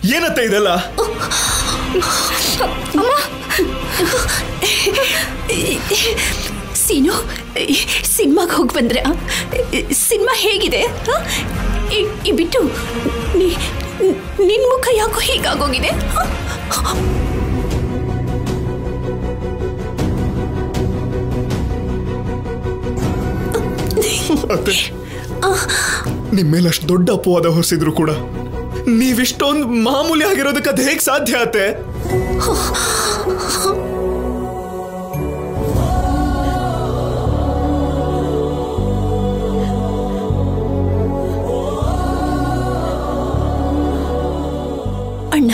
ಏನತ್ತೆ ಇದೆಲ್ಲ ಸೀನು ಸಿನಿಮಾಗೆ ಹೋಗಿ ಬಂದ್ರೆ ಸಿನಿಮಾ ಹೇಗಿದೆ ಹ? ಈ- ಈ ಬಿಟ್ಟು ನೀ- ನಿನ್ ಮುಖ ಯಾಕೋ ಹೀಗಾಗೋಗಿದೆ ಹ? ಅತ್ತೆ ನಿಮ್ಮ ಮೇಲೆ ಅಷ್ಟು ದೊಡ್ಡ ಅಪವಾದ ಹೊರಿಸಿದ್ರು ಕೂಡ ನೀವಿಷ್ಟೊಂದು ಮಾಮೂಲಿ ಆಗಿರೋದಕ್ಕೆ ಅದು ಹೇಗೆ ಸಾಧ್ಯ ಅತ್ತೆ ಅಣ್ಣ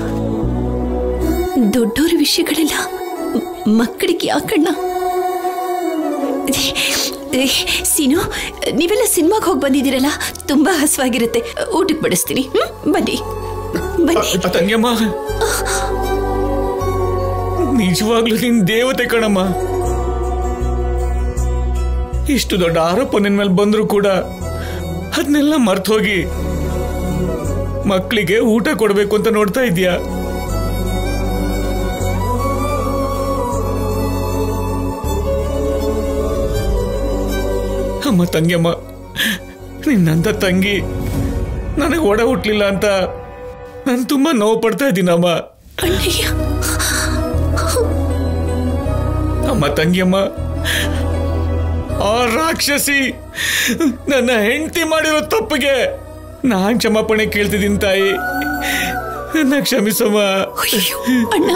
ದೊಡ್ಡೋರ ವಿಷಯಗಳೆಲ್ಲ ಮ್- ಮಕ್ಕಳಿಗೆ ಯಾಕಣ್ಣ ಏ, ಸೀನು ನೀವೆಲ್ಲ ಸಿನಿಮಾಗೆ ಹೋಗಿ ಬಂದಿದ್ದೀರಲ್ಲ ತುಂಬಾ ಹಸುವಾಗಿರುತ್ತೆ ಊಟಕ್ಕೆ ಬಡಿಸ್ತೀನಿ ಹ್ಮ್? ಬನ್ನಿ ಬನ್ನಿ ತಂಗ್ಯಮ್ಮ ನಿಜವಾಗ್ಲೂ ನಿನ್ ದೇವತೆ ಕಣಮ್ಮ ಇಷ್ಟು ದೊಡ್ಡ ಆರೋಪ ನಿನ್ ಮೇಲೆ ಬಂದ್ರು ಕೂಡ ಅದನ್ನೆಲ್ಲ ಮರ್ತು ಹೋಗಿ ಮಕ್ಕಳಿಗೆ ಊಟ ಕೊಡ್ಬೇಕು ಅಂತ ನೋಡ್ತಾ ಇದೀಯಾ ಅಮ್ಮ ತಂಗಿಯಮ್ಮ ನಿನ್ನಂತ ತಂಗಿ ನನಗೆ ಒಡ ಹುಟ್ಲಿಲ್ಲ ಅಂತ ನಾನು ತುಂಬಾ ನೋವು ಪಡ್ತಾ ಇದ್ದೀನಮ್ಮ ಅಣ್ಣಯ್ಯ ಅಮ್ಮ ತಂಗಿಯಮ್ಮ ಆ ರಾಕ್ಷಸಿ ನನ್ನ ಹೆಂಡತಿ ಮಾಡಿರೋ ತಪ್ಪಿಗೆ ನಾನ್ ಕ್ಷಮಾಪಣೆ ಕೇಳ್ತಿದ್ದೀನಿ ತಾಯಿ ನನ್ನ ಕ್ಷಮಿಸಮ್ಮ ಅಯ್ಯೋ ಅಣ್ಣ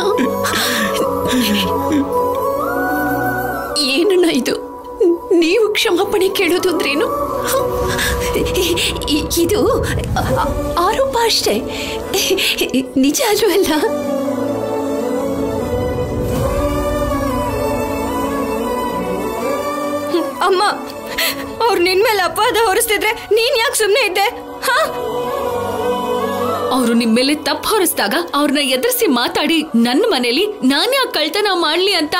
ಏನಣ್ಣ ಇದು ನೀವು ಕ್ಷಮಾಪಣೆ ಕೇಳೋದು ಅಂದ್ರೇನು ಇ- ಇದು ಆ- ಆರೋಪ ಅಷ್ಟೇ ನಿಜ ಅಲ್ವಲ್ಲ ಅಮ್ಮ ಅವ್ರು ನಿನ್ ಮೇಲೆ ಅಪವಾದ ಹೊರಿಸ್ತಿದ್ರೆ ನೀನ್ ಯಾಕೆ ಸುಮ್ಮನೆ ಇದ್ದೆ ಹಾ ಅವರು ನಿಮ್ ಮೇಲೆ ತಪ್ಪು ಹೊರಿಸಿದಾಗ ಅವ್ರನ್ನ ಎದುರಿಸಿ ಮಾತಾಡಿ ನನ್ನ ಮನೇಲಿ ನಾನೇ ಆ ಕಳ್ತನ ಮಾಡ್ಲಿ ಅಂತ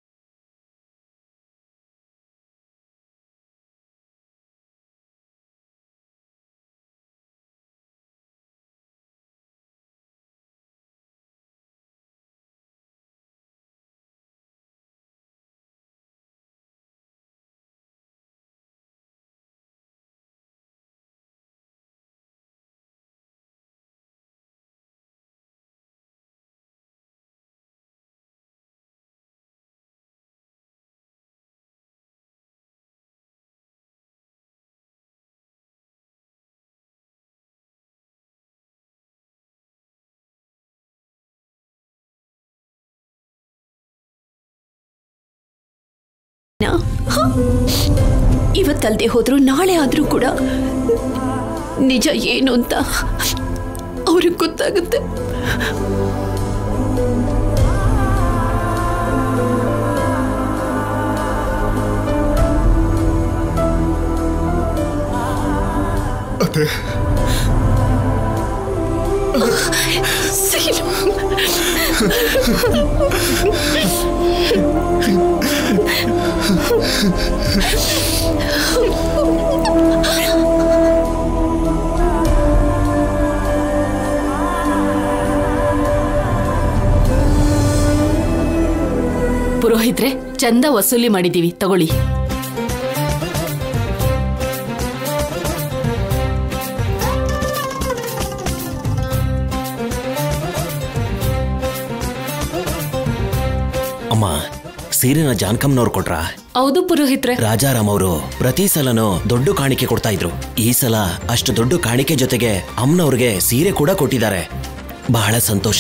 ಹ? ಇವತ್ತಲ್ದೆ ಹೋದ್ರು ನಾಳೆ ಆದ್ರೂ ಕೂಡ ನಿಜ ಏನು ಅಂತ ಅವ್ರಿಗೆ ಗೊತ್ತಾಗುತ್ತೆ ಅತ್ತೆ ಸೀನು ಪುರೋಹಿತ್ರೆ ಚಂದ ವಸೂಲಿ ಮಾಡಿದೀವಿ ತಗೊಳ್ಳಿ ಅಮ್ಮ ಸೀರೆನ ಜಾನ್ಕಮ್ನವ್ರು ಕೊಟ್ರಾ ಹೌದು ಪುರೋಹಿತ್ರೆ ರಾಜಾರಾಮ್ ಅವರು ಪ್ರತಿ ಸಲನೂ ದೊಡ್ಡ ಕಾಣಿಕೆ ಕೊಡ್ತಾ ಇದ್ರು ಈ ಸಲ ಅಷ್ಟು ದೊಡ್ಡ ಕಾಣಿಕೆ ಜೊತೆಗೆ ಅಮ್ಮನವ್ರಿಗೆ ಸೀರೆ ಕೂಡ ಕೊಟ್ಟಿದ್ದಾರೆ ಬಹಳ ಸಂತೋಷ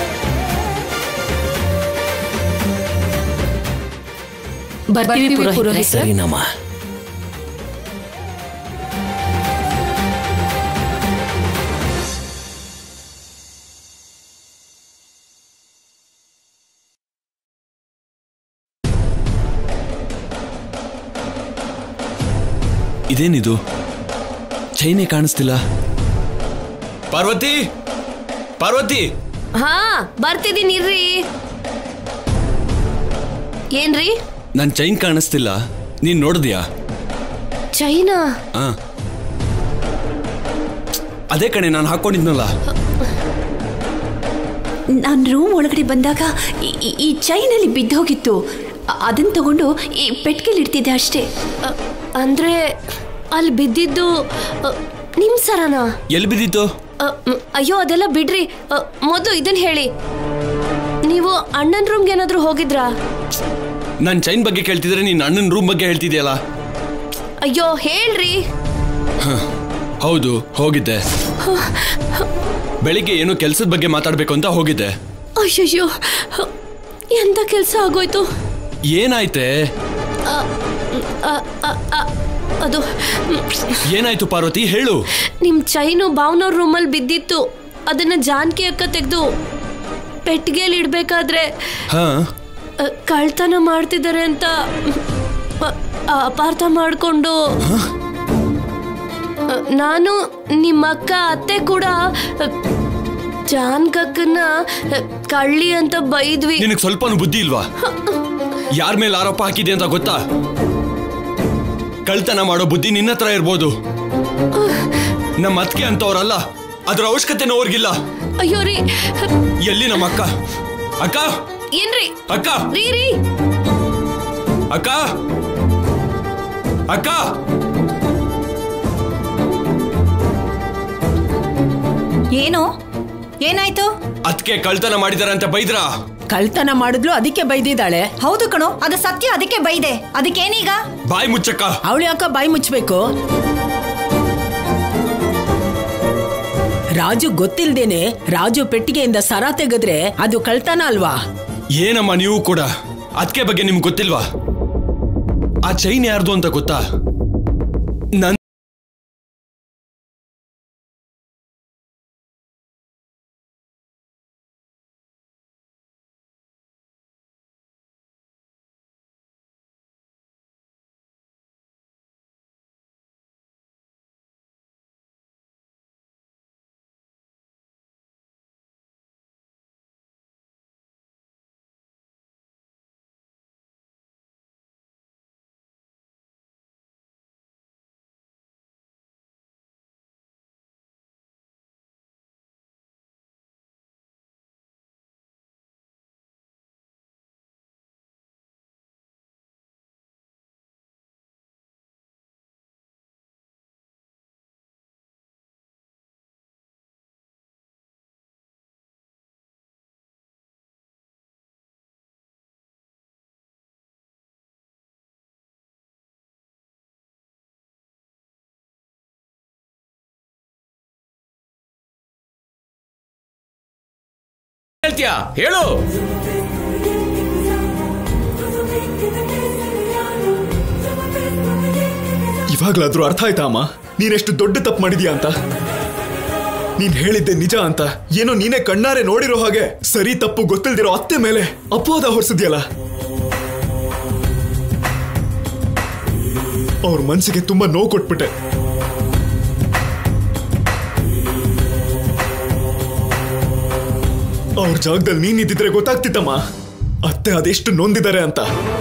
ಬರ್ತೀವಿ ಪುರೋಹಿತ್ರೆ ಸರಿನಮ್ಮ ಇದೇನಿದು ಚೈನೆ ಕಾಣಿಸ್ತಿಲ್ಲ ಪಾರ್ವತಿ ಪಾರ್ವತಿ ಹಾ ಬರ್ತಿದ್ದೀನಿ ಇರ್ರಿ ಏನ್ರಿ ನನ್ ಚೈನ್ ಕಾಣಿಸ್ತಿಲ್ಲ ನೀನ್ ನೋಡಿದ್ಯಾ ಚೈನಾ ಆ ಅದೇ ಕಣೆ ನಾನು ಹಾಕೊಂಡಿದ್ನಲ್ಲ ನಾನು ರೂಮ್ ಒಳಗಡೆ ಬಂದಾಗ ಈ- ಈ- ಈ ಚೈನಲ್ಲಿ ಬಿದ್ದೋಗಿತ್ತು ಅದನ್ನು ತಗೊಂಡು ಈ ಪೆಟ್ಟಿಗೆಲಿ ಇಡ್ತಿದ್ದೆ ಅಷ್ಟೇ ಅ, ಅಂದ್ರೆ ಅಲ್ಲಿ ಬಿದ್ದಿದ್ದು ಅ, ನಿಮ್ ಸರನಾ ಎಲ್ಲಿ ಬಿದ್ದಿತ್ತು ಅ, ಮ್, ಅಯ್ಯೋ ಅದೆಲ್ಲ ಬಿಡ್ರಿ ಅ, ಮೊದ್ಲು ಇದನ್ ಹೇಳಿ ನೀವು ಅಣ್ಣನ ರೂಮ್ಗೆ ಏನಾದ್ರೂ ಹೋಗಿದ್ರಾ ನಾನು ಚೈನ್ ಬಗ್ಗೆ ಕೇಳ್ತಿದ್ರೆ ನೀನ್ ಅಣ್ಣನ ರೂಮ್ ಬಗ್ಗೆ ಹೇಳ್ತಿದ್ಯಲ್ಲ ಅಯ್ಯೋ ಹೇಳ್ರಿ ಹೌದು ಹೋಗಿದ್ದೆ ಬೆಳಿಗ್ಗೆ ಏನೋ ಕೆಲ್ಸದ ಬಗ್ಗೆ ಮಾತಾಡ್ಬೇಕು ಅಂತ ಹೋಗಿದ್ದೆ ಅಯ್ಯಯ್ಯೋ ಎಂತ ಕೆಲಸ ಆಗೋಯ್ತು ಏನಾಯ್ತೆ ಅ, ಅ, ಅ, ಅದು ಮ್, ಏನಾಯ್ತು ಪಾರ್ವತಿ ಹೇಳು ನಿಮ್ ಚೈನು ಭಾವನವ್ರ ರೂಮಲ್ಲಿ ಬಿದ್ದಿತ್ತು ಅದನ್ನ ಜಾನ್ಕಿ ಅಕ್ಕ ತೆಗೆದು ಪೆಟ್ಟಿಗೆಯಲ್ಲಿ ಇಡ್ಬೇಕಾದ್ರೆ ಹಾ ಅ, ಕಳ್ತನ ಮಾಡ್ತಿದ್ದಾರೆ ಅಂತ ಅ, ಅಪಾರ್ಥ ಮಾಡಿಕೊಂಡು ನಾನು ನಿಮ್ಮ ಅಕ್ಕ ಅತ್ತೆ ಕೂಡ ಅ, ಜಾನ್ಕಕ್ಕನ್ನ ಅ, ಕಳ್ಳಿ ಅಂತ ಬೈದ್ವಿ ನಿನಗೆ ಸ್ವಲ್ಪನೂ ಬುದ್ಧಿ ಇಲ್ವಾ ಯಾರ ಮೇಲೆ ಆರೋಪ ಹಾಕಿದೆ ಅಂತ ಗೊತ್ತಾ ಕಳ್ತನ ಮಾಡೋ ಬುದ್ಧಿ ನಿನ್ನ ಹತ್ರ ಇರ್ಬೋದು ನಮ್ಮ ಅತ್ತಿಗೆ ಅಂತವ್ರಲ್ಲ ಅದ್ರ ಅವಶ್ಯಕತೆನೂ ಅವ್ರಿಗಿಲ್ಲ ಅಯ್ಯೋ ರೀ ಎಲ್ಲಿ ನಮ್ಮ ಅಕ್ಕ ಅಕ್ಕ ಏನ್ರಿ ಅಕ್ಕ ರೀ ರೀ ಅಕ್ಕ ಅಕ್ಕ ಏನು ಏನಾಯ್ತು ಅದಕ್ಕೆ ಕಳ್ತನ ಮಾಡಿದಾರೆ ಅಂತ ಬೈದ್ರಾ ಕಳ್ತನ ಮಾಡಿದ್ಲು ಅದಕ್ಕೆ ಬೈದಿದ್ದಾಳೆ ಹೌದು ಕಣೋ ಅದು ಸತ್ಯ ಅದಕ್ಕೆ ಬೈದೆ ಅದಕ್ಕೇನೀಗ ಬಾಯಿ ಮುಚ್ಚಕ್ಕ ಅವಳು ಯಾಕ ಬಾಯಿ ಮುಚ್ಚಬೇಕು ರಾಜು ಗೊತ್ತಿಲ್ದೇನೆ ರಾಜು ಪೆಟ್ಟಿಗೆಯಿಂದ ಸರ ತೆಗೆದ್ರೆ ಅದು ಕಳ್ತನ ಅಲ್ವಾ ಏನಮ್ಮ ನೀವು ಕೂಡ ಅದಕ್ಕೆ ಬಗ್ಗೆ ನಿಮ್ಗೆ ಗೊತ್ತಿಲ್ವಾ ಆ ಚೈನ್ ಯಾರ್ದು ಅಂತ ಗೊತ್ತಾ ನನ್ ಹೇಳ್ತೀಯಾ ಹೇಳು ಇವಾಗ್ಲಾದ್ರೂ ಅರ್ಥ ಆಯ್ತಾ ಅಮ್ಮ ನೀನೆಷ್ಟು ದೊಡ್ಡ ತಪ್ಪು ಮಾಡಿದ್ಯಾ ಅಂತ ನೀನ್ ಹೇಳಿದ್ದೆ ನಿಜ ಅಂತ ಏನೋ ನೀನೇ ಕಣ್ಣಾರೆ ನೋಡಿರೋ ಹಾಗೆ ಸರಿ ತಪ್ಪು ಗೊತ್ತಿಲ್ದಿರೋ ಅತ್ತೆ ಮೇಲೆ ಅಪವಾದ ಹೊರಿಸಿದ್ಯಲ್ಲ ಅವ್ರ ಮನ್ಸಿಗೆ ತುಂಬಾ ನೋವು ಕೊಟ್ಬಿಟ್ಟೆ ಅವ್ರ ಜಾಗದಲ್ಲಿ ನೀನಿದ್ದಿದ್ರೆ ಗೊತ್ತಾಗ್ತಿತ್ತಮ್ಮ ಅತ್ತೆ ಅದೆಷ್ಟು ನೊಂದಿದ್ದಾರೆ ಅಂತ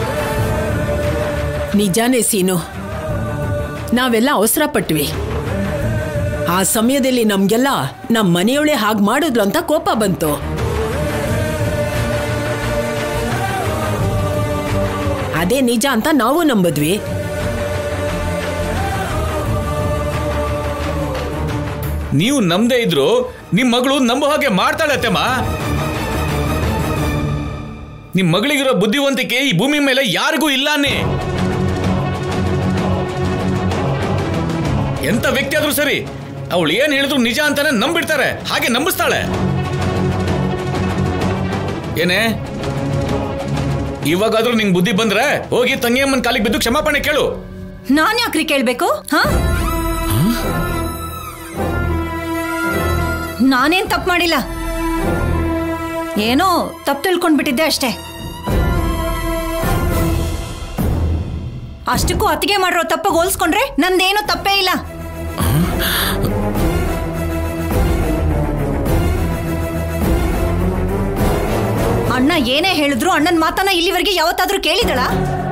ನಿಜಾನೇ ಸೀನು ನಾವೆಲ್ಲ ಅವಸರ ಪಟ್ವಿ ಆ ಸಮಯದಲ್ಲಿ ನಮ್ಗೆಲ್ಲ ನಮ್ ಮನೆಯೊಳೆ ಹಾಗೆ ಮಾಡಿದ್ಲು ಅಂತ ಕೋಪ ಬಂತು ಅದೇ ನಿಜ ಅಂತ ನಾವು ನಂಬದ್ವಿ ನೀವು ನಮ್ದೇ ಇದ್ರು ನಿಮ್ ಮಗಳು ನಂಬೋ ಹಾಗೆ ಮಾಡ್ತಾಳೆ ಅತ್ತೆಮ್ಮ ನಿಮ್ ಮಗಳಿಗಿರೋ ಬುದ್ಧಿವಂತಿಕೆ ಈ ಭೂಮಿ ಮೇಲೆ ಯಾರಿಗೂ ಇಲ್ಲಾನೆ ಎಂತ ವ್ಯಕ್ತಿ ಆದ್ರೂ ಸರಿ ಅವಳು ಏನ್ ಹೇಳಿದ್ರು ನಿಜ ಅಂತಾನೆ ನಂಬಿಡ್ತಾರೆ ಹಾಗೆ ನಂಬಿಸ್ತಾಳೆ ಏನೇ ಇವಾಗಾದ್ರೂ ನಿಂಗ್ ಬುದ್ಧಿ ಬಂದ್ರೆ ಹೋಗಿ ತಂಗಿಯಮ್ಮನ ಕಾಲಿಗೆ ಬಿದ್ದು ಕ್ಷಮಾಪಣೆ ಕೇಳು ನಾನ್ ಯಾಕ್ರಿ ಕೇಳ್ಬೇಕು ಹಾ ನಾನೇನ್ ತಪ್ಪು ಮಾಡಿಲ್ಲ ಏನೋ ತಪ್ಪು ತಿಳ್ಕೊಂಡ್ಬಿಟ್ಟಿದ್ದೆ ಅಷ್ಟೇ ಅಷ್ಟಕ್ಕೂ ಅತ್ತಿಗೆ ಮಾಡಿರೋ ತಪ್ಪಿಗೆ ಹೋಲ್ಸ್ಕೊಂಡ್ರೆ ನಂದೇನು ತಪ್ಪೇ ಇಲ್ಲ ಅಣ್ಣ ಏನೇ ಹೇಳಿದ್ರು ಅಣ್ಣನ ಮಾತನ್ನ ಇಲ್ಲಿವರೆಗೆ ಯಾವತ್ತಾದ್ರೂ ಕೇಳಿದಳ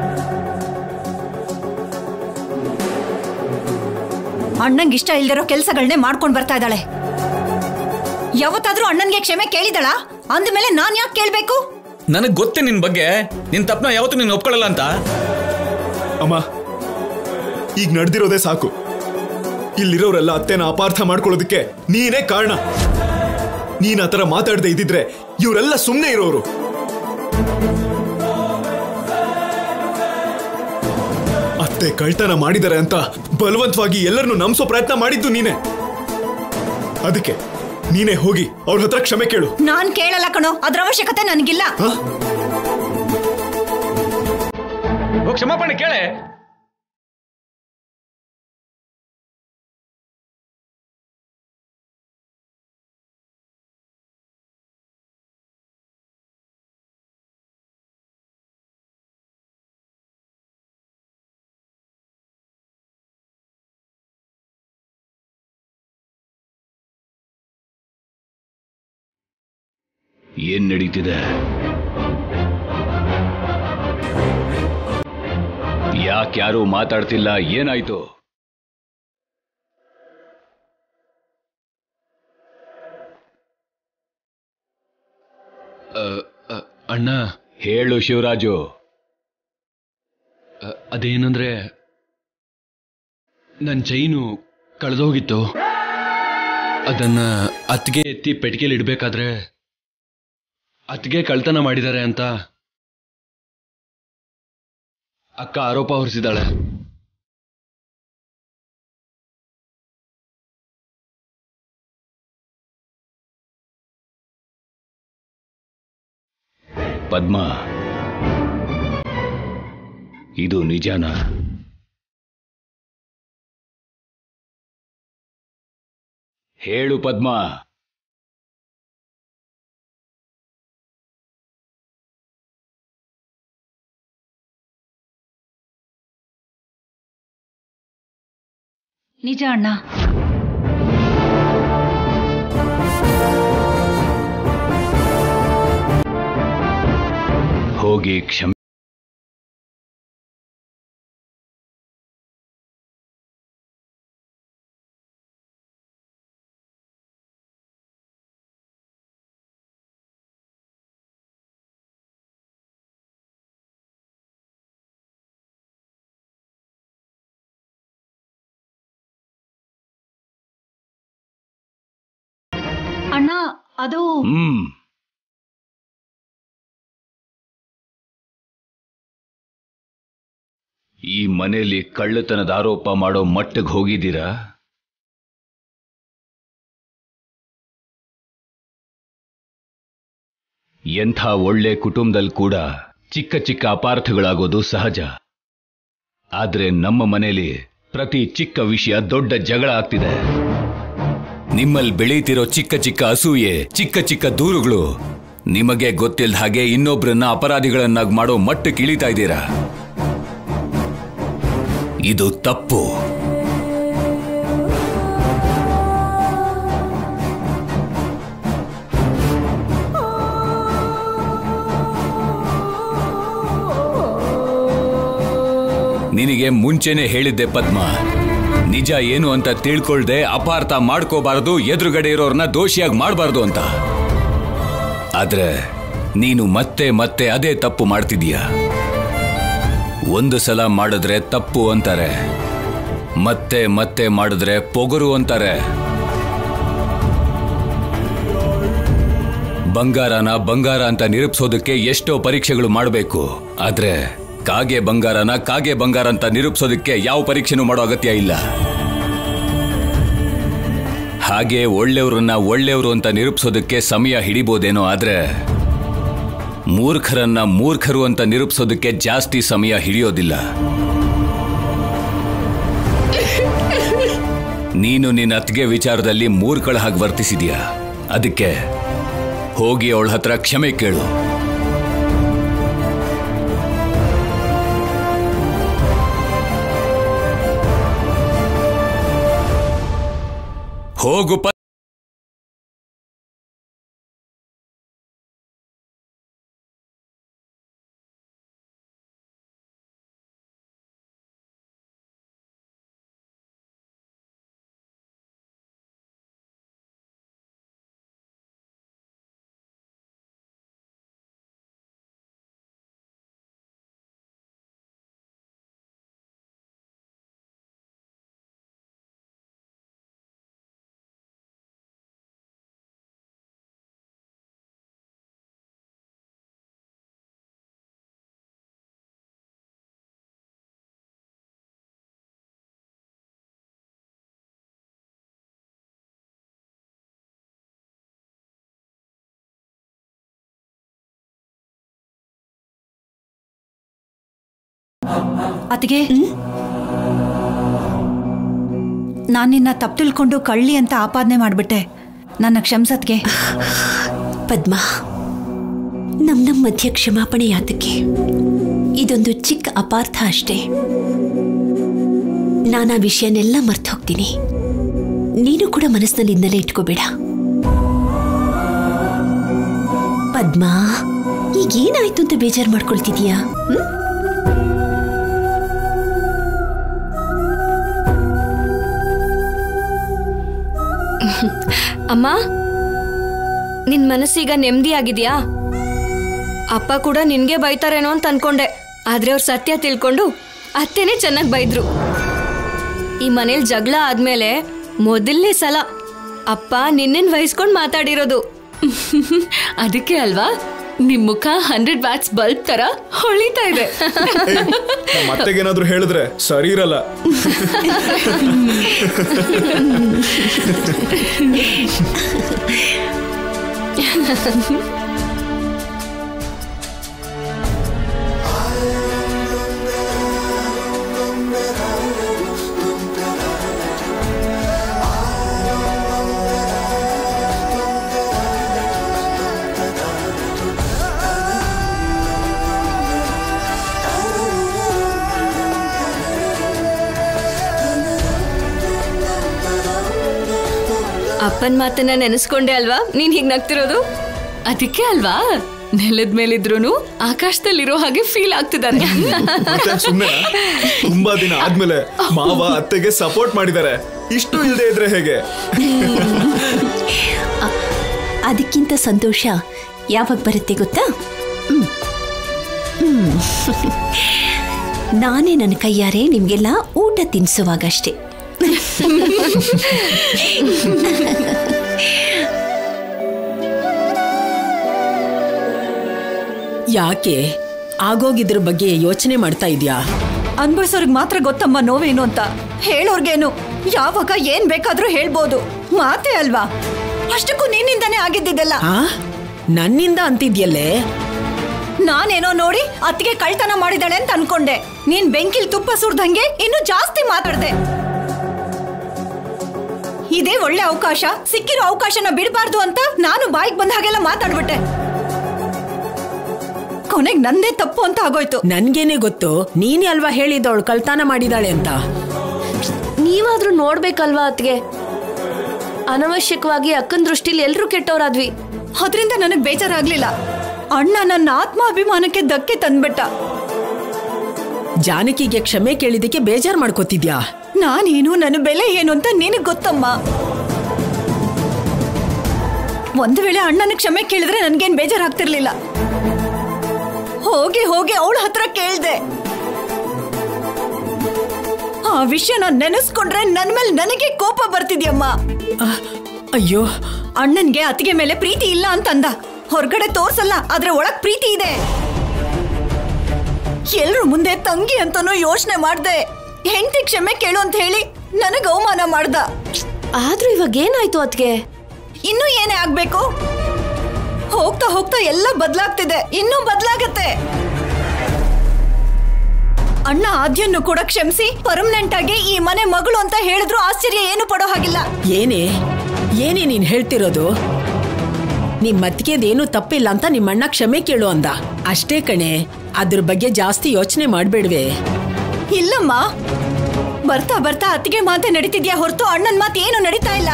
ಅಣ್ಣಂಗೆ ಇಷ್ಟ ಇಲ್ದಿರೋ ಕೆಲಸಗಳನ್ನೇ ಮಾಡ್ಕೊಂಡು ಬರ್ತಾ ಇದ್ದಾಳೆ ಯಾವತ್ತಾದ್ರೂ ಅಣ್ಣನ್ಗೆ ಕ್ಷಮೆ ಕೇಳಿದಳ ಅಂದ್ಮೇಲೆ ನಾನ್ ಯಾಕೆ ಕೇಳ್ಬೇಕು ನನಗೆ ಗೊತ್ತೇ ನಿನ್ ಬಗ್ಗೆ ನಿನ್ ತಪ್ಪನ ಯಾವತ್ತೂ ನೀನು ಒಪ್ಕೊಳ್ಳಲ್ಲ ಅಂತ ಅಮ್ಮ ಈಗ ನಡೆದಿರೋದೇ ಸಾಕು ಇಲ್ಲಿರೋರೆಲ್ಲ ಅತ್ತೆನ ಅಪಾರ್ಥ ಮಾಡ್ಕೊಳ್ಳೋದಕ್ಕೆ ನೀನೇ ಕಾರಣ ನೀನ್ ಆತರ ಮಾತಾಡದೆ ಇದ್ದಿದ್ರೆ ಇವರೆಲ್ಲ ಸುಮ್ಮನೆ ಇರೋರು ಅತ್ತೆ ಕಳ್ತನ ಮಾಡಿದ್ದಾರೆ ಅಂತ ಬಲವಂತವಾಗಿ ಎಲ್ಲರನ್ನು ನಂಬಿಸೋ ಪ್ರಯತ್ನ ಮಾಡಿದ್ದು ನೀನೆ ಅದಕ್ಕೆ ನೀನೇ ಹೋಗಿ ಅವ್ರ ಹತ್ರ ಕ್ಷಮೆ ಕೇಳು ನಾನ್ ಕೇಳಲ್ಲ ಕಣೋ ಅದ್ರ ಅವಶ್ಯಕತೆ ನನಗಿಲ್ಲ ಓ, ಕ್ಷಮಾಪಣೆ ಕೇಳೆ ಏನ್ ನಡೀತಿದೆ ಯಾಕ್ಯಾರೂ ಮಾತಾಡ್ತಿಲ್ಲ ಏನಾಯ್ತು ಅ, ಅ, ಅಣ್ಣ ಹೇಳು ಶಿವರಾಜು ಅ, ಅದೇನಂದ್ರೆ ನನ್ನ ಚೈನು ಕಳೆದೋಗಿತ್ತು ಅದನ್ನ ಅತ್ತಿಗೆ ಎತ್ತಿ ಪೆಟ್ಟಿಗೆಲಿ ಇಡ್ಬೇಕಾದ್ರೆ ಅತ್ತಿಗೆ ಕಳ್ತನ ಮಾಡಿದ್ದಾರೆ ಅಂತ ಅಕ್ಕ ಆರೋಪ ಹೊರಿಸಿದಾಳೆ ಪದ್ಮ ಇದು ನಿಜಾನ ಹೇಳು ಪದ್ಮ ನಿಜ ಅಣ್ಣ ಹೋಗಿ ಕ್ಷಮೆ ಅಣ್ಣ ಅದು ಹ್ಮ್ ಈ ಮನೆಯಲ್ಲಿ ಕಳ್ಳತನದ ಆರೋಪ ಮಾಡೋ ಮಟ್ಟಿಗೆ ಹೋಗಿದ್ದೀರಾ ಎಂಥ ಒಳ್ಳೆ ಕುಟುಂಬದಲ್ಲಿ ಕೂಡ ಚಿಕ್ಕ ಚಿಕ್ಕ ಅಪಾರ್ಥಗಳಾಗೋದು ಸಹಜ ಆದ್ರೆ ನಮ್ಮ ಮನೆಯಲ್ಲಿ ಪ್ರತಿ ಚಿಕ್ಕ ವಿಷಯ ದೊಡ್ಡ ಜಗಳ ಆಗ್ತಿದೆ ನಿಮ್ಮಲ್ಲಿ ಬೆಳೀತಿರೋ ಚಿಕ್ಕ ಚಿಕ್ಕ ಅಸೂಯೆ ಚಿಕ್ಕ ಚಿಕ್ಕ ದೂರುಗಳು ನಿಮಗೆ ಗೊತ್ತಿಲ್ಲದ ಹಾಗೆ ಇನ್ನೊಬ್ರನ್ನ ಅಪರಾಧಿಗಳನ್ನಾಗಿ ಮಾಡೋ ಮಟ್ಟಕ್ಕೆ ಇಳಿತಾ ಇದ್ದೀರಾ ಇದು ತಪ್ಪು ನಿನಗೆ ಮುಂಚೆನೆ ಹೇಳಿದ್ದೆ ಪದ್ಮ ನಿಜ ಏನು ಅಂತ ತಿಳ್ಕೊಳ್ದೆ ಅಪಾರ್ಥ ಮಾಡ್ಕೋಬಾರದು ಎದುರುಗಡೆ ಇರೋರ್ನ ದೋಷಿಯಾಗಿ ಮಾಡಬಾರ್ದು ಅಂತ ಆದ್ರೆ ನೀನು ಮತ್ತೆ ಮತ್ತೆ ಅದೇ ತಪ್ಪು ಮಾಡ್ತಿದೀಯ ಒಂದು ಸಲ ಮಾಡಿದ್ರೆ ತಪ್ಪು ಅಂತಾರೆ ಮತ್ತೆ ಮತ್ತೆ ಮಾಡಿದ್ರೆ ಪೊಗರು ಅಂತಾರೆ ಬಂಗಾರನ ಬಂಗಾರ ಅಂತ ನಿರೂಪಿಸೋದಕ್ಕೆ ಎಷ್ಟೋ ಪರೀಕ್ಷೆಗಳು ಮಾಡಬೇಕು ಆದ್ರೆ ಕಾಗೆ ಬಂಗಾರನ ಕಾಗೆ ಬಂಗಾರ ಅಂತ ನಿರೂಪಿಸೋದಕ್ಕೆ ಯಾವ ಪರೀಕ್ಷೆನೂ ಮಾಡೋ ಅಗತ್ಯ ಇಲ್ಲ ಹಾಗೆ ಒಳ್ಳೆಯವ್ರನ್ನ ಒಳ್ಳೆಯವರು ಅಂತ ನಿರೂಪಿಸೋದಕ್ಕೆ ಸಮಯ ಹಿಡಿಬೋದೇನೋ ಆದ್ರೆ ಮೂರ್ಖರನ್ನ ಮೂರ್ಖರು ಅಂತ ನಿರೂಪಿಸೋದಕ್ಕೆ ಜಾಸ್ತಿ ಸಮಯ ಹಿಡಿಯೋದಿಲ್ಲ ನೀನು ನಿನ್ನ ಅತ್ತಿಗೆ ವಿಚಾರದಲ್ಲಿ ಮೂರ್ಖಳ ಹಾಗೆ ವರ್ತಿಸಿದ್ಯಾ ಅದಕ್ಕೆ ಹೋಗಿ ಅವಳ ಹತ್ರ ಕ್ಷಮೆ ಕೇಳು ಹೋಗು ಪ ಅತಿಗೆ ನಾನು ನಿನ್ನ ತಪ್ಪು ತಿಳ್ಕೊಂಡು ಕಳ್ಳಿ ಅಂತ ಆಪಾದನೆ ಮಾಡ್ಬಿಟ್ಟೆ ನನ್ನ ಕ್ಷಮ್ಸತ್ಗೆ ಪದ್ಮ ನಮ್ ನಮ್ ಮಧ್ಯ ಕ್ಷಮಾಪಣೆ ಯಾತಕ್ಕೆ ಇದೊಂದು ಚಿಕ್ಕ ಅಪಾರ್ಥ ಅಷ್ಟೇ ನಾನು ಆ ವಿಷಯನೆಲ್ಲ ಮರ್ತು ಹೋಗ್ತೀನಿ ನೀನು ಕೂಡ ಮನಸ್ಸಿನಲ್ಲಿ ಇಂದಲೇ ಇಟ್ಕೋಬೇಡ ಪದ್ಮ ಈಗೇನಾಯ್ತು ಅಂತ ಬೇಜಾರು ಮಾಡ್ಕೊಳ್ತಿದೀಯಾ ಹ್ಮ್? ಅಮ್ಮ ನಿನ್ ಮನಸ್ಸೀಗ ನೆಮ್ಮದಿ ಆಗಿದ್ಯಾ ಅಪ್ಪ ಕೂಡ ನಿನ್ಗೆ ಬೈತಾರೇನೋ ಅಂತ ಅನ್ಕೊಂಡೆ ಆದ್ರೆ ಅವ್ರು ಸತ್ಯ ತಿಳ್ಕೊಂಡು ಅತ್ತೆನೇ ಚೆನ್ನಾಗಿ ಬೈದ್ರು ಈ ಮನೇಲಿ ಜಗಳ ಆದ್ಮೇಲೆ ಮೊದಲನೇ ಸಲ ಅಪ್ಪ ನಿನ್ನೆನ್ ವಹಿಸ್ಕೊಂಡು ಮಾತಾಡಿರೋದು ಅದಕ್ಕೆ ಅಲ್ವಾ ನಿಮ್ ಮುಖ ಹಂಡ್ರೆಡ್ ವ್ಯಾಟ್ಸ್ ಬಲ್ಬ್ ತರ ಹೊಳಿತಾ ಇದೆ ನಮ್ಮ ಅತ್ತೆಗೇನಾದ್ರೂ ಹೇಳಿದ್ರೆ ಸರಿ ಇರಲ್ಲ ಅಪ್ಪನ ಮಾತನ್ನ ನೆನೆಸ್ಕೊಂಡೆ ಅಲ್ವಾ ನೀನ್ ಹೀಗ್ ನಗ್ತಿರೋದು ಅದಕ್ಕೆ ಅಲ್ವಾ ನೆಲದ ಮೇಲಿದ್ರು ಆಕಾಶದಲ್ಲಿರೋ ಹಾಗೆ ಫೀಲ್ ಆಗ್ತಿದ್ದಾರೆ ಮತ್ತೆ ಸುಮ್ಮನೆ ತುಂಬಾ ದಿನ ಆದ್ಮೇಲೆ ಮಾವ ಅತ್ತೆಗೆ ಸಪೋರ್ಟ್ ಮಾಡಿದ್ದಾರೆ ಇಷ್ಟು ಇಲ್ಲದೆ ಇದ್ರೆ ಹೇಗೆ ಅದಕ್ಕಿಂತ ಸಂತೋಷ ಯಾವಾಗ ಬರುತ್ತೆ ಗೊತ್ತಾ ಹ್ಮ್. ಹ್ಮ್. ನಾನೇ ನನ್ನ ಕೈಯಾರೆ ನಿಮ್ಗೆಲ್ಲ ಊಟ ತಿನ್ಸುವಾಗಷ್ಟೇ ಯಾಕೆ ಆಗೋಗಿದ್ರ ಬಗ್ಗೆ ಯೋಚನೆ ಮಾಡ್ತಾ ಇದ್ಯಾ ಅನ್ಭವಿಸೋರ್ಗ್ ಮಾತ್ರ ಗೊತ್ತಮ್ಮ ನೋವೇನು ಅಂತ ಹೇಳೋರ್ಗೇನು ಯಾವಾಗ ಏನ್ ಬೇಕಾದ್ರೂ ಹೇಳ್ಬೋದು ಮಾತೇ ಅಲ್ವಾ ಅಷ್ಟಕ್ಕೂ ನಿನ್ನಿಂದಾನೇ ಆಗಿದ್ದಿದ್ದೆಲ್ಲ ಆ ನನ್ನಿಂದ ಅಂತಿದ್ಯಲ್ಲೇ ನಾನೇನೋ ನೋಡಿ ಅತ್ತಿಗೆ ಕಳ್ತನ ಮಾಡಿದಾಳೆ ಅಂತ ಅನ್ಕೊಂಡೆ ನೀನ್ ಬೆಂಕಿಲ್ ತುಪ್ಪ ಸುರ್ದಂಗೆ ಇನ್ನು ಜಾಸ್ತಿ ಮಾತಾಡ್ದೆ ಇದೇ ಒಳ್ಳೆ ಅವಕಾಶ ಸಿಕ್ಕಿರೋ ಅವಕಾಶನ ಬಿಡಬಾರ್ದು ಅಂತ ನಾನು ಬಾಯಿಗೆ ಬಂದ ಹಾಗೆಲ್ಲ ಮಾತಾಡ್ಬಿಟ್ಟೆ ಕೊನೆಗ್ ನಂದೇ ತಪ್ಪು ಅಂತ ಆಗೋಯ್ತು ನನ್ಗೇನೆ ಗೊತ್ತು ನೀನೇ ಅಲ್ವಾ ಹೇಳಿದವಳು ಕಳ್ತನ ಮಾಡಿದಾಳೆ ಅಂತ ನೀವಾದ್ರೂ ನೋಡ್ಬೇಕಲ್ವಾ ಅತ್ಗೆ ಅನವಶ್ಯಕವಾಗಿ ಅಕ್ಕನ ದೃಷ್ಟಿಲಿ ಎಲ್ರೂ ಕೆಟ್ಟವರಾದ್ವಿ ಅದರಿಂದ ನನಗ್ ಬೇಜಾರಾಗ್ಲಿಲ್ಲ ಅಣ್ಣ ನನ್ನ ಆತ್ಮಾಭಿಮಾನಕ್ಕೆ ಧಕ್ಕೆ ತಂದ್ಬಿಟ್ಟ ಜಾನಕಿಗೆ ಕ್ಷಮೆ ಕೇಳಿದಕ್ಕೆ ಬೇಜಾರ್ ಮಾಡ್ಕೋತಿದ್ಯಾ ನಾನೇನು ನನ್ನ ಬೆಲೆ ಏನು ಅಂತ ನಿನಗ್ ಗೊತ್ತಮ್ಮ ಒಂದು ವೇಳೆ ಅಣ್ಣನ ಕ್ಷಮೆ ಕೇಳಿದ್ರೆ ನನ್ಗೇನ್ ಬೇಜಾರಾಗ್ತಿರ್ಲಿಲ್ಲ ಹೋಗಿ ಹೋಗಿ ಅವಳ ಹತ್ರ ಕೇಳ್ದೆ ಆ ವಿಷಯನ ನೆನೆಸ್ಕೊಂಡ್ರೆ ನನ್ ಮೇಲೆ ನನಗೆ ಕೋಪ ಬರ್ತಿದ್ಯಮ್ಮ ಅಯ್ಯೋ ಅಣ್ಣನ್ಗೆ ಅತ್ತಿಗೆ ಮೇಲೆ ಪ್ರೀತಿ ಇಲ್ಲ ಅಂತಂದ ಹೊರಗಡೆ ತೋರ್ಸಲ್ಲ ಆದ್ರೆ ಒಳಗ್ ಪ್ರೀತಿ ಇದೆ ಎಲ್ರು ಮುಂದೆ ತಂಗಿ ಅಂತಾನೂ ಯೋಚನೆ ಮಾಡ್ದೆ ಹೆಂಡತಿ ಕ್ಷಮೆ ಕೇಳು ಅಂತ ಹೇಳಿ ನನಗ್ ಅವಮಾನ ಮಾಡ್ದ ಆದ್ರೂ ಇವಾಗ ಏನಾಯ್ತು ಅತ್ಗೆ ಇನ್ನು ಏನೇ ಆಗ್ಬೇಕು ಹೋಗ್ತಾ ಹೋಗ್ತಾ ಎಲ್ಲ ಬದಲಾಗ್ತಿದೆ ಇನ್ನೂ ಬದಲಾಗತ್ತೆ ಅಣ್ಣ ಆದ್ಯನ್ನು ಕೂಡ ಕ್ಷಮಿಸಿ ಪರ್ಮನೆಂಟ್ ಆಗಿ ಈ ಮನೆ ಮಗಳು ಅಂತ ಹೇಳಿದ್ರು ಆಶ್ಚರ್ಯ ಏನು ಪಡೋ ಹಾಗಿಲ್ಲ ಏನೇ ಏನೇ ನೀನ್ ಹೇಳ್ತಿರೋದು ನಿಮ್ ಮತ್ತಿಗೆದೇನು ತಪ್ಪಿಲ್ಲ ಅಂತ ನಿಮ್ಮಣ್ಣ ಕ್ಷಮೆ ಕೇಳು ಅಂದ ಅಷ್ಟೇ ಕಣೆ ಅದ್ರ ಬಗ್ಗೆ ಜಾಸ್ತಿ ಯೋಚನೆ ಮಾಡ್ಬೇಡ್ವೆ ಇಲ್ಲಮ್ಮ ಬರ್ತಾ ಬರ್ತಾ ಅತ್ತಿಗೆ ಮಾತೆ ನಡೀತಿದ್ಯಾ ಹೊರತು ಅಣ್ಣನ್ ಮಾತು ಏನು ನಡೀತಾ ಇಲ್ಲ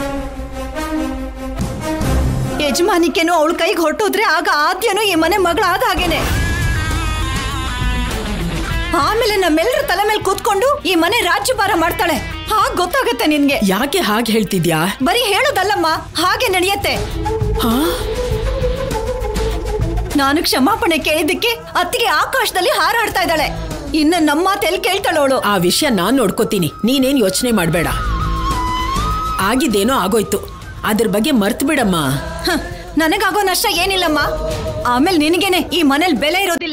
ಯಜಮಾನಿಕೆನು ಅವಳ ಕೈಗೆ ಹೊರಟೋದ್ರೆ ಆಗ ಆದ್ಯನು ಈ ಮನೆ ಮಗಳಾದ ಹಾಗೇನೆ ಆಮೇಲೆ ನಮ್ಮೆಲ್ಲರ ತಲೆ ಮೇಲೆ ಕೂತ್ಕೊಂಡು ಈ ಮನೆ ರಾಜ್ಯಭಾರ ಮಾಡ್ತಾಳೆ ಹಾಗ್ ಗೊತ್ತಾಗತ್ತೆ ನಿನ್ಗೆ ಯಾಕೆ ಹಾಗೆ ಹೇಳ್ತಿದ್ಯಾ ಬರೀ ಹೇಳೋದಲ್ಲಮ್ಮ ಹಾಗೆ ನಡೆಯತ್ತೆ ಹಾ ನಾನು ಕ್ಷಮಾಪಣೆ ಕೇಳಿದ್ದಕ್ಕೆ ಅತ್ತಿಗೆ ಆಕಾಶದಲ್ಲಿ ಹಾರಾಡ್ತಾ ಇದ್ದಾಳೆ ಇನ್ನು ನಮ್ಮ ಮಾತೆಲ್ಲಿ ಕೇಳ್ತಾಳವಳು ಆ ವಿಷಯ ನಾನ್ ನೋಡ್ಕೋತೀನಿ ನೀನೇನ್ ಯೋಚನೆ ಮಾಡ್ಬೇಡ ಆಗಿದ್ದೇನೋ ಆಗೋಯ್ತು ಅದ್ರ ಬಗ್ಗೆ ಮರ್ತ್ ಬಿಡಮ್ಮ ನನಗಾಗೋ ನಷ್ಟ ಏನಿಲ್ಲಮ್ಮ ಆಮೇಲೆ ನಿನಗೇನೆ ಈ ಮನೇಲಿ ಬೆಲೆ ಇರೋದಿಲ್ಲ